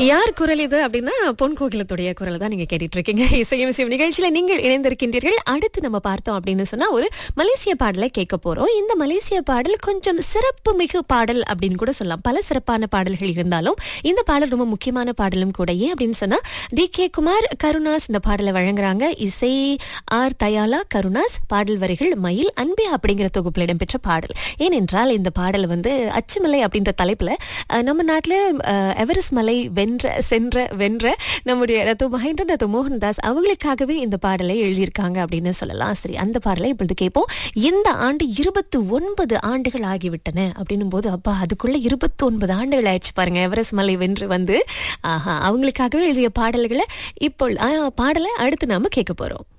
யார் குரல் இது அப்படின்னா பொன் கோகிலத்துடைய குரல் தான் நீங்க கேட்டுட்டு இருக்கீங்க இசையும் இசையும் நிகழ்ச்சியில நீங்கள் இணைந்திருக்கின்றீர்கள் அடுத்து நம்ம பார்த்தோம் அப்படின்னு சொன்னா ஒரு மலேசிய பாடலை கேட்க போறோம் இந்த மலேசிய பாடல் கொஞ்சம் சிறப்பு மிகு பாடல் அப்படின்னு கூட சொல்லலாம் பல சிறப்பான பாடல்கள் இருந்தாலும் இந்த பாடல் ரொம்ப முக்கியமான பாடலும் கூட ஏன் அப்படின்னு சொன்னா டி கே குமார் கருணாஸ் இந்த பாடலை வழங்குறாங்க இசை ஆர் தயாலா கருணாஸ் பாடல் வரிகள் மயில் அன்பே அப்படிங்கிற தொகுப்பில் இடம்பெற்ற பாடல் ஏனென்றால் இந்த பாடல் வந்து அச்சுமலை அப்படின்ற தலைப்புல அஹ், நம்ம நாட்டுல அஹ், எவரெஸ்ட் மலை வென்ற சென்ற வென்ற நம்முடைய ரத்து மகேந்திரன் ரத்து மோகன்தாஸ் அவங்களுக்காகவே இந்த பாடலை எழுதியிருக்காங்க அப்படின்னு சொல்லலாம் சரி அந்த பாடலை இப்பொழுது கேட்போம் இந்த ஆண்டு இருபத்தி ஒன்பது ஆண்டுகள் ஆகிவிட்டன அப்படின்னும் போது அப்பா அதுக்குள்ள இருபத்தி ஒன்பது ஆண்டுகள் ஆயிடுச்சு பாருங்க எவரெஸ்ட் மலை வென்று வந்து ஆஹா அவங்களுக்காகவே எழுதிய பாடல்களை இப்போ ஆஹ், பாடலை அடுத்து நாம கேட்க போறோம்